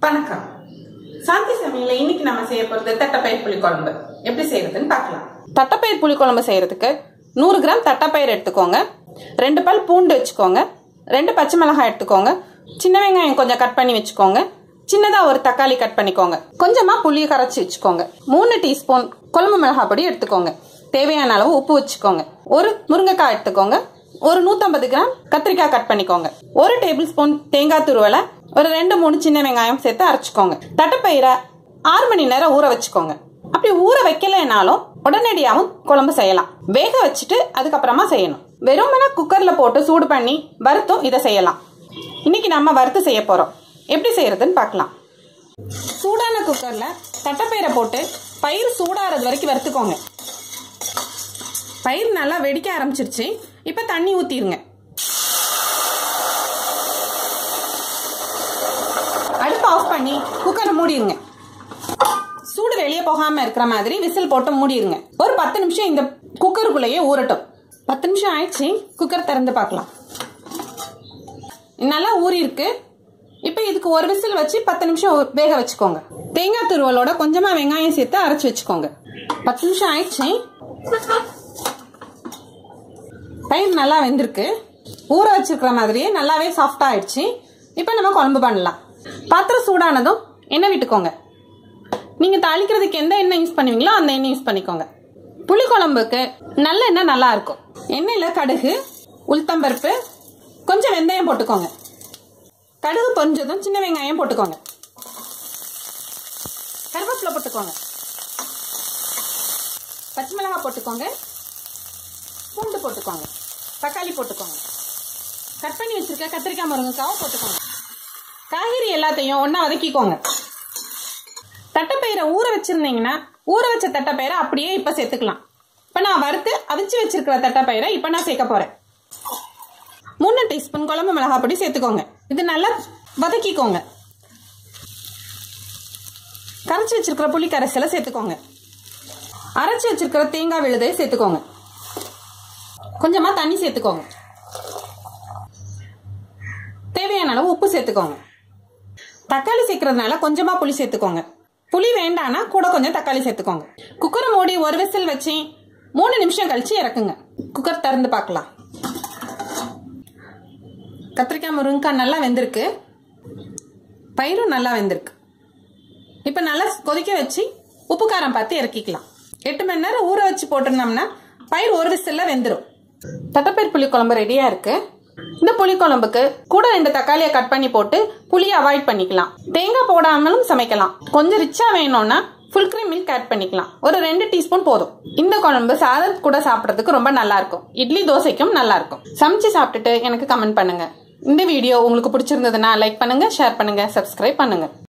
வணக்கம் சாந்தி சமையல இன்னைக்கு நம்ம செய்ய போறது தட்டைப்பயிர் புளிக்குழம்பு எப்படி செய்யறதுன்னு பார்க்கலாம் தட்டைப்பயிர் புளிக்குழம்பு செய்யறதுக்கு நூறு கிராம் தட்டைப்பயிர் எடுத்துக்கோங்க ரெண்டு பல் பூண்டு வச்சுக்கோங்க ரெண்டு பச்சை மிளகாய் எடுத்துக்கோங்க சின்ன வெங்காயம் கொஞ்சம் கட் பண்ணி வச்சுக்கோங்க சின்னதா ஒரு தக்காளி கட் பண்ணிக்கோங்க கொஞ்சமா புளியை கரைச்சி வச்சுக்கோங்க மூணு டீஸ்பூன் குழம்பு மிளகாய் பொடி எடுத்துக்கோங்க தேவையான அளவு உப்பு வச்சுக்கோங்க ஒரு முருங்கைக்காய் எடுத்துக்கோங்க ஒரு நூத்தம்பது கிராம் கத்திரிக்காய் கட் பண்ணிக்கோங்க ஒரு டேபிள் ஸ்பூன் தேங்காய் துருவலை ஒரு ரெண்டு மூணு சின்ன வெங்காயம் சேர்த்து அரைச்சிக்கோங்க தட்டைப்பயிரை ஆறு மணி நேரம் ஊற வச்சுக்கோங்க அப்படி ஊற வைக்கலைனாலும் உடனடியாகவும் குழம்பு செய்யலாம் வேக வச்சுட்டு அதுக்கப்புறமா செய்யணும் வெறுமனே குக்கர்ல போட்டு சூடு பண்ணி வறுத்தும் இதை செய்யலாம் இன்னைக்கு நம்ம வறுத்து செய்ய போறோம் எப்படி செய்யறதுன்னு பார்க்கலாம் சூடான குக்கர்ல தட்டைப்பயிரை போட்டு பயிர் சூடாறது வரைக்கும் வறுத்துக்கோங்க பயிர் நல்லா வெடிக்க ஆரம்பிச்சிருச்சு இப்ப தண்ணி ஊத்திருங்க அடுப்பு ஆஃப் பண்ணி குக்கரை மூடிடுங்க சூடு வெளியே போகாம இருக்கிற மாதிரி விசில் போட்டு மூடிடுங்க ஒரு பத்து நிமிஷம் இந்த குக்கருக்குள்ளேயே ஊறட்டும் பத்து நிமிஷம் ஆயிடுச்சு குக்கர் திறந்து பார்க்கலாம் நல்லா ஊறி இருக்கு இப்போ இதுக்கு ஒரு விசில் வச்சு பத்து நிமிஷம் வேக வச்சுக்கோங்க தேங்காய் துருவலோட கொஞ்சமா வெங்காயம் சேர்த்து அரைச்சு வச்சுக்கோங்க பத்து நிமிஷம் ஆயிடுச்சு பயிர் நல்லா வெந்திருக்கு ஊற வச்சிருக்கிற மாதிரியே நல்லாவே சாஃப்டா ஆயிடுச்சு இப்போ நம்ம குழம்பு பண்ணலாம் பாத்திரம் சூடானதும் எண்ணெய் விட்டுக்கோங்க நீங்க தாளிக்கிறதுக்கு எந்த எண்ணெய் யூஸ் பண்ணுவீங்களோ அந்த எண்ணெய் யூஸ் பண்ணிக்கோங்க புளி குழம்புக்கு நல்ல எண்ணெய் நல்லா இருக்கும் எண்ணெயில கடுகு உளுத்தம்பருப்பு கொஞ்சம் வெந்தயம் போட்டுக்கோங்க கடுகு பொரிஞ்சதும் சின்ன வெங்காயம் போட்டுக்கோங்க கருவேப்பிலை போட்டுக்கோங்க பச்சை மிளகாய் போட்டுக்கோங்க பூண்டு போட்டுக்கோங்க தக்காளி போட்டுக்கோங்க கட் பண்ணி வச்சிருக்க கத்திரிக்காய் முருங்கைக்காவும் போட்டுக்கோங்க காய்கறி எல்லாத்தையும் ஒண்ணா வதக்கிக்கோங்க தட்டைப்பயிரை ஊற வச்சிருந்தீங்கன்னா ஊற வச்ச தட்டைப்பயிரை அப்படியே இப்ப சேர்த்துக்கலாம் இப்ப நான் வறுத்து அவிச்சு வச்சிருக்கிற தட்டைப்பயிரை இப்ப நான் சேர்க்க போறேன் மூணு டீஸ்பூன் குழம்பு மிளகாய் பொடி சேர்த்துக்கோங்க இது நல்லா வதக்கிக்கோங்க கரைச்சி வச்சிருக்கிற புளி கரைசலை சேர்த்துக்கோங்க அரைச்சி வச்சிருக்கிற தேங்காய் விழுதை சேர்த்துக்கோங்க கொஞ்சமா தண்ணி சேர்த்துக்கோங்க தேவையான அளவு உப்பு சேர்த்துக்கோங்க தக்காளி சேர்க்கறதுனால கொஞ்சமா புளி சேர்த்துக்கோங்க புளி வேண்டானா கூட கொஞ்சம் தக்காளி சேர்த்துக்கோங்க குக்கரை மூடி ஒரு விசில் வச்சு மூணு நிமிஷம் கழிச்சு இறக்குங்க குக்கர் திறந்து பார்க்கலாம் கத்திரிக்காய் முருங்கைக்காய் நல்லா வெந்திருக்கு பயிரும் நல்லா வெந்திருக்கு இப்போ நல்லா கொதிக்க வச்சு உப்பு காரம் பார்த்து இறக்கிக்கலாம் எட்டு மணி நேரம் ஊற வச்சு போட்டிருந்தோம்னா பயிர் ஒரு விசில்ல வெந்துடும் தட்டைப்பயிர் புளிக்குழம்பு ரெடியா இருக்கு இந்த புளிக்குழம்புக்கு கூட ரெண்டு தக்காளியை கட் பண்ணி போட்டு புளியை அவாய்ட் பண்ணிக்கலாம் தேங்காய் போடாமலும் சமைக்கலாம் கொஞ்சம் ரிச்சா வேணும்னா ஃபுல் கிரீம் மில்க் ஆட் பண்ணிக்கலாம் ஒரு ரெண்டு டீஸ்பூன் போதும் இந்த குழம்பு சாதத் கூட சாப்பிட்றதுக்கு ரொம்ப நல்லா இருக்கும் இட்லி தோசைக்கும் நல்லா இருக்கும் சமைச்சு சாப்பிட்டுட்டு எனக்கு கமெண்ட் பண்ணுங்க இந்த வீடியோ உங்களுக்கு பிடிச்சிருந்ததுன்னா லைக் பண்ணுங்க ஷேர் பண்ணுங்க சப்ஸ்கிரைப் பண்ணுங்க